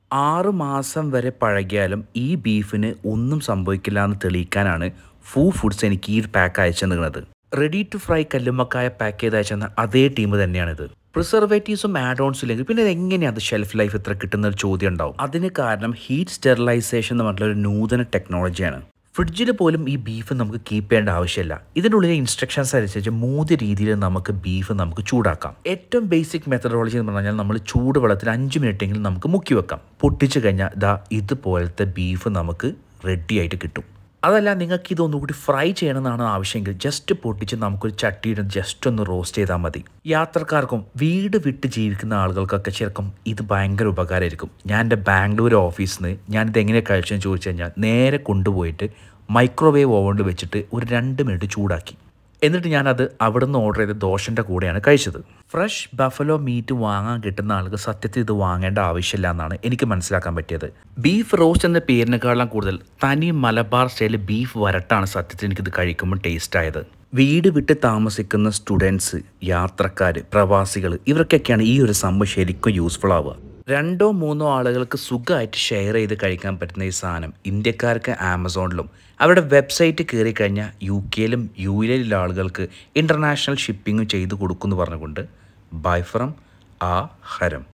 ആറ് മാസം വരെ പഴകിയാലും ഈ ബീഫിന് ഒന്നും സംഭവിക്കില്ല എന്ന് തെളിയിക്കാനാണ് ഫൂ ഫുഡ്സ് എനിക്ക് ഈ പാക്ക് അയച്ചു തന്നിരുന്നത് റെഡി ടു ഫ്രൈ കല്ലുമ്മക്കായ പാക്ക് ചെയ്ത് അയച്ചെന്ന അതേ ടീം തന്നെയാണിത് പ്രിസർവേറ്റീവ്സും ആഡ് ഓൺസും ഇല്ലെങ്കിൽ പിന്നെ ഇത് എങ്ങനെയാണ് അത് ഷെൽഫ് ലൈഫ് ഇത്ര കിട്ടുന്ന ഒരു ചോദ്യം ഉണ്ടാവും അതിന് കാരണം ഹീറ്റ് സ്റ്റെറിലൈസേഷൻ എന്ന് പറഞ്ഞിട്ടുള്ള ഒരു നൂതന ടെക്നോളജിയാണ് ഫ്രിഡ്ജിൽ പോലും ഈ ബീഫ് നമുക്ക് കീപ്പ് ചെയ്യേണ്ട ആവശ്യമില്ല ഇതിൻ്റെ ഉള്ളിലെ ഇൻസ്ട്രക്ഷൻസ് അനുസരിച്ച് മൂന്ന് രീതിയിൽ നമുക്ക് ബീഫ് നമുക്ക് ചൂടാക്കാം ഏറ്റവും ബേസിക് മെത്തഡോളജി എന്ന് പറഞ്ഞാൽ നമ്മൾ ചൂടുവെള്ളത്തിൽ അഞ്ച് മിനിറ്റെങ്കിലും നമുക്ക് മുക്കി വെക്കാം പൊട്ടിച്ച് കഴിഞ്ഞാൽ ഇതാ ഇതുപോലത്തെ ബീഫ് നമുക്ക് റെഡി ആയിട്ട് കിട്ടും അതല്ല നിങ്ങൾക്ക് ഇതൊന്നുകൂടി ഫ്രൈ ചെയ്യണമെന്നാണ് ആവശ്യമെങ്കിൽ ജസ്റ്റ് പൊട്ടിച്ച് നമുക്കൊരു ചട്ടിയിട്ട് ജസ്റ്റ് ഒന്ന് റോസ്റ്റ് ചെയ്താൽ മതി യാത്രക്കാർക്കും വീട് വിട്ട് ജീവിക്കുന്ന ആളുകൾക്കൊക്കെ ശരിക്കും ഇത് ഭയങ്കര ഉപകാരമായിരിക്കും ഞാൻ എൻ്റെ ബാംഗ്ലൂർ ഓഫീസിൽ നിന്ന് ഞാനിത് എങ്ങനെ കഴിച്ചെന്ന് ചോദിച്ചു കഴിഞ്ഞാൽ നേരെ കൊണ്ടുപോയിട്ട് മൈക്രോവേവ് ഓവനിൽ വെച്ചിട്ട് ഒരു രണ്ട് മിനിറ്റ് ചൂടാക്കി എന്നിട്ട് ഞാനത് അവിടെ നിന്ന് ഓർഡർ ചെയ്ത ദോശൻ്റെ കൂടെയാണ് കഴിച്ചത് ഫ്രഷ് ബഫലോ മീറ്റ് വാങ്ങാൻ കിട്ടുന്ന ആൾക്ക് സത്യത്തിൽ ഇത് വാങ്ങേണ്ട ആവശ്യമില്ല എന്നാണ് എനിക്ക് മനസ്സിലാക്കാൻ പറ്റിയത് ബീഫ് റോസ്റ്റ് എന്ന പേരിനേക്കാളും കൂടുതൽ തനി മലബാർ സ്റ്റൈൽ ബീഫ് വരട്ടാണ് സത്യത്തിൽ എനിക്കിത് കഴിക്കുമ്പോൾ ടേസ്റ്റ് ആയത് വീട് വിട്ട് താമസിക്കുന്ന സ്റ്റുഡൻസ് യാത്രക്കാർ പ്രവാസികൾ ഇവർക്കൊക്കെയാണ് ഈ ഒരു സംഭവം ശരിക്കും യൂസ്ഫുൾ ആവുക രണ്ടോ മൂന്നോ ആളുകൾക്ക് സുഖമായിട്ട് ഷെയർ ചെയ്ത് കഴിക്കാൻ പറ്റുന്ന ഈ സാധനം ഇന്ത്യക്കാർക്ക് ആമസോണിലും അവരുടെ വെബ്സൈറ്റ് കയറി കഴിഞ്ഞാൽ യു കെയിലും യു എയിലുള്ള ആളുകൾക്ക് ഇൻ്റർനാഷണൽ ഷിപ്പിങ്ങും ചെയ്ത് കൊടുക്കുമെന്ന് പറഞ്ഞുകൊണ്ട് ബൈ ഫ്രം ആ ഹരം